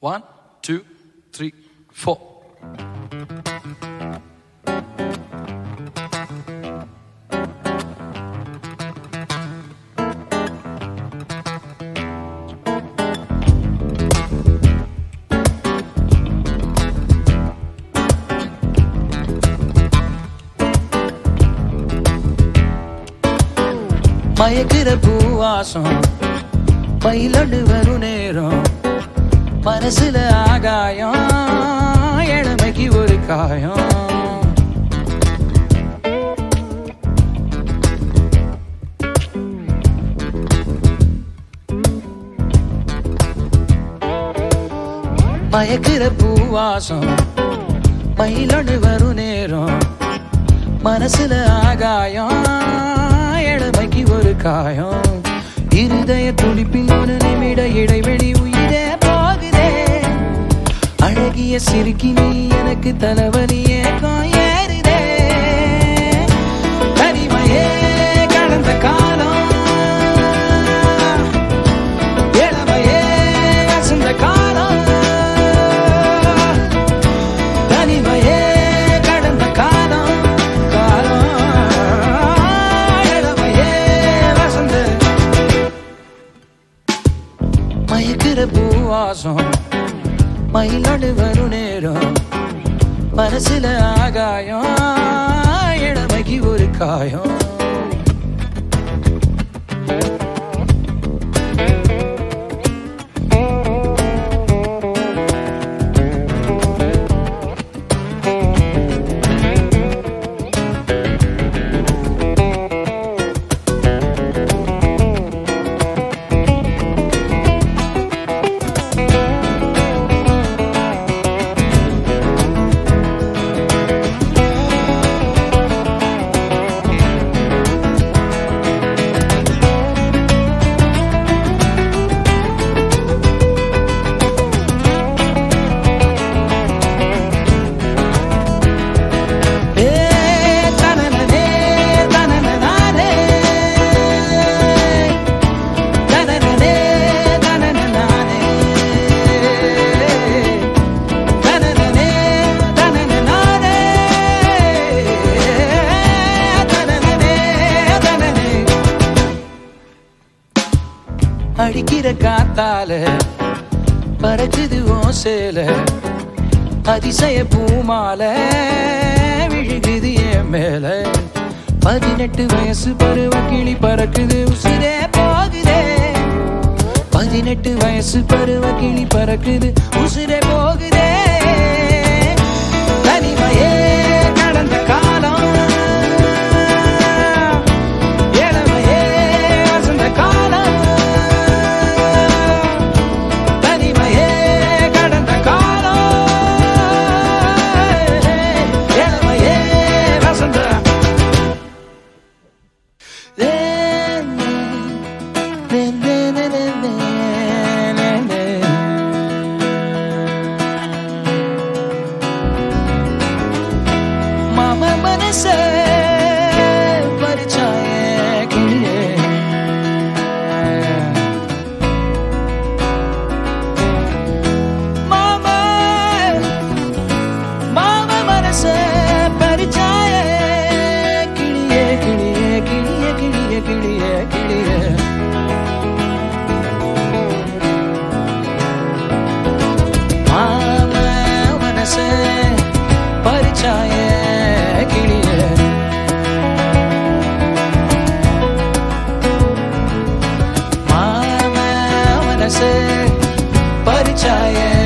One, two, three, four. மயக்கிற பூவாசம் பயிலண்டு வரும் நேரம் மனசுல ஆகாயம் இளமைக்கு ஒரு காயம் மயக்கிற பூவாசம் மயிலொன்று வரும் நேரம் மனசுல ஆகாயம் இளமைக்கு ஒரு காயம் இருதய துடிப்பில் ஒரு நிமிட இடைவெளி உயிரே போகுதே அழகிய சிறுக்கி நீ எனக்கு தலைவலி ஏக்கம் ஏறுதே தனிமையே கடந்த காலம் இளமையே அசந்த காலம் தனிமையே கடந்த காலம் காலம் இளமையே வசந்த மயக்கிற பூவாசம் மயிலோடு வரும் நேரம் மனசுல ஆகாயம் இளமைக்கு ஒரு காயம் ஏ தனனனே தனனனானே தனனனே தனனனானே தனனனே தனனனானே தனனனே தனனே அடிக்கிற காத்தால பறக்குது ஓசேல அதிசய பூமால விழுகுது என் மேல பதினெட்டு வயசு பருவ கிளி பறக்குது உசிரே போகுதே பதினெட்டு வயசு பருவ கிளி பறக்குது உசிரே போகுதே தனிமையே கடந்த காலம் இளமையே வசந்த காலம் தனிமையே கடந்த காலம் இளமையே வசந்த மாமா மனசே பரிச்சாய கிளியே மாமா மாமா மனசே பரிச்சாய கிளியே கிளியே கிளியே கிளியே கிளியே கிளியே மாமா மனசே பரிச்சாய கிளியே மாமா மனசே பரிச்சாய